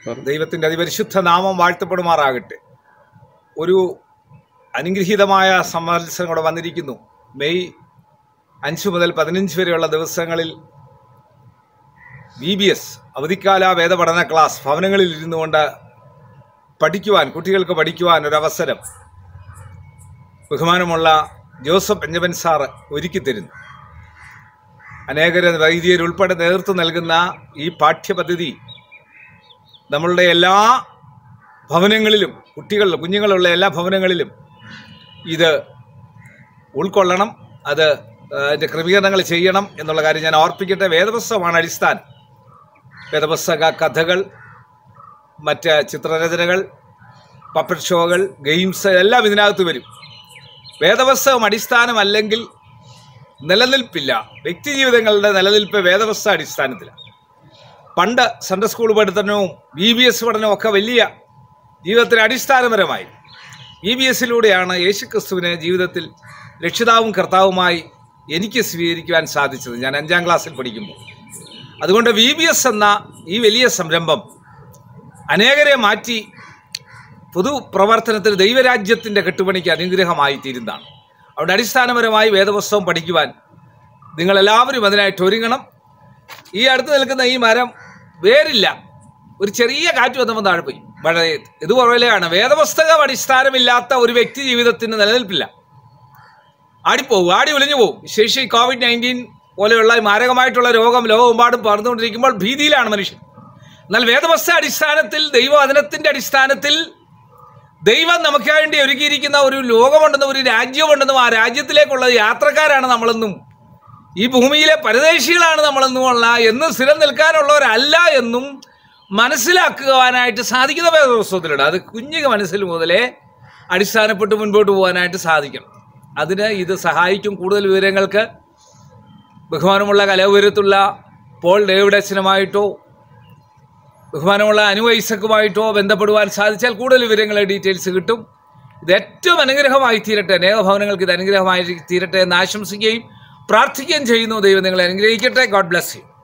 ദൈവത്തിൻ്റെ അതിപരിശുദ്ധ നാമം വാഴ്ത്തപ്പെടുമാറാകട്ടെ ഒരു അനുഗ്രഹീതമായ സമ്മത്സരം കൂടെ വന്നിരിക്കുന്നു മെയ് അഞ്ച് മുതൽ പതിനഞ്ച് വരെയുള്ള ദിവസങ്ങളിൽ ബി ബി എസ് അവധിക്കാല വേദപഠന ക്ലാസ് ഭവനങ്ങളിൽ ഇരുന്നു കൊണ്ട് പഠിക്കുവാൻ കുട്ടികൾക്ക് പഠിക്കുവാൻ ഒരവസരം ബഹുമാനമുള്ള ജോസഫ് ബെഞ്ചമിൻ സാറ് ഒരുക്കി തരുന്നു അനേകര വൈദികരുൾപ്പെടെ നേതൃത്വം നൽകുന്ന ഈ പാഠ്യപദ്ധതി നമ്മളുടെ എല്ലാ ഭവനങ്ങളിലും കുട്ടികൾ കുഞ്ഞുങ്ങളുള്ള എല്ലാ ഭവനങ്ങളിലും ഇത് ഉൾക്കൊള്ളണം അത് ആ, അതിൻ്റെ ക്രമീകരണങ്ങൾ ചെയ്യണം എന്നുള്ള കാര്യം ഞാൻ ഓർപ്പിക്കട്ടെ വേദപുസ്തകമാണ് അടിസ്ഥാനം വേദപുസ്തക കഥകൾ മറ്റ് ചിത്രരചനകൾ പപ്പറ്റ് ഷോകൾ ഗെയിംസ് എല്ലാം ഇതിനകത്ത് വരും വേദപുസ്തകം അടിസ്ഥാനമല്ലെങ്കിൽ നിലനിൽപ്പില്ല വ്യക്തി ജീവിതങ്ങളുടെ നിലനിൽപ്പ് വേദപുസ്തക അടിസ്ഥാനത്തിലാണ് പണ്ട് സൺഡേ സ്കൂൾ പഠനവും ബി ബി എസ് പഠനവും ഒക്കെ വലിയ ജീവിതത്തിന് അടിസ്ഥാനപരമായി ബി ബി എസിലൂടെയാണ് യേശുക്രിസ്തുവിനെ ജീവിതത്തിൽ രക്ഷിതാവും കർത്താവുമായി എനിക്ക് സ്വീകരിക്കുവാൻ സാധിച്ചത് ഞാൻ അഞ്ചാം ക്ലാസ്സിൽ പഠിക്കുമ്പോൾ അതുകൊണ്ട് വി ബി എസ് എന്ന ഈ വലിയ സംരംഭം അനേകരെ മാറ്റി പൊതുപ്രവർത്തനത്തിൽ ദൈവരാജ്യത്തിൻ്റെ കെട്ടുപണിക്ക് അനുഗ്രഹമായി തീരുന്നതാണ് അവിടെ അടിസ്ഥാനപരമായി വേദപുസ്തകം പഠിക്കുവാൻ നിങ്ങളെല്ലാവരും അതിനായിട്ട് ഒരുങ്ങണം ഈ അടുത്ത് നിൽക്കുന്ന ഈ മരം വേരില്ല ഒരു ചെറിയ കാറ്റ് വന്നപ്പോൾ താഴെ പോയി മഴയത്ത് ഇതുപോലെയാണ് വേദപുസ്തകം അടിസ്ഥാനമില്ലാത്ത ഒരു വ്യക്തി ജീവിതത്തിന് നിലനിൽപ്പില്ല ആടിപ്പോവും ആടി ഒലിഞ്ഞു പോകും ശേഷി കോവിഡ് നയൻറ്റീൻ പോലെയുള്ള ഈ മാരകമായിട്ടുള്ള രോഗം ലോകമെമ്പാടും പകർന്നുകൊണ്ടിരിക്കുമ്പോൾ ഭീതിയിലാണ് മനുഷ്യൻ എന്നാൽ വേദപുസ്തക അടിസ്ഥാനത്തിൽ ദൈവവചനത്തിന്റെ അടിസ്ഥാനത്തിൽ ദൈവം നമുക്ക് വേണ്ടി ഒരുക്കിയിരിക്കുന്ന ഒരു ലോകമുണ്ടെന്നും ഒരു രാജ്യമുണ്ടെന്നും ആ രാജ്യത്തിലേക്കുള്ള യാത്രക്കാരാണ് നമ്മളെന്നും ഈ ഭൂമിയിലെ പരദേശികളാണ് നമ്മളെന്നുമുള്ള എന്നും സ്ഥിരം നിൽക്കാനുള്ളവരല്ല എന്നും മനസ്സിലാക്കുവാനായിട്ട് സാധിക്കുന്ന വേദപുസ്തകത്തിലുണ്ട് അത് കുഞ്ഞിക മനസ്സിൽ മുതലേ അടിസ്ഥാനപ്പെട്ട് മുൻപോട്ട് പോകാനായിട്ട് സാധിക്കണം അതിന് ഇത് സഹായിക്കും കൂടുതൽ വിവരങ്ങൾക്ക് ബഹുമാനമുള്ള കലവുരത്തുള്ള പോൾ ഡേവിഡ് അച്ഛനുമായിട്ടോ ബഹുമാനമുള്ള അനു ഐസക്കുമായിട്ടോ ബന്ധപ്പെടുവാൻ സാധിച്ചാൽ കൂടുതൽ വിവരങ്ങൾ ഡീറ്റെയിൽസ് കിട്ടും ഇത് ഏറ്റവും അനുഗ്രഹമായി തീരട്ടെ അനേക ഭവനങ്ങൾക്ക് ഇത് അനുഗ്രഹമായി തീരട്ടെ എന്ന് ആശംസിക്കുകയും പ്രാർത്ഥിക്കുകയും ചെയ്യുന്നു ദൈവം നിങ്ങളെ അനുഗ്രഹിക്കട്ടെ ഗോഡ് ബ്ലസ് യു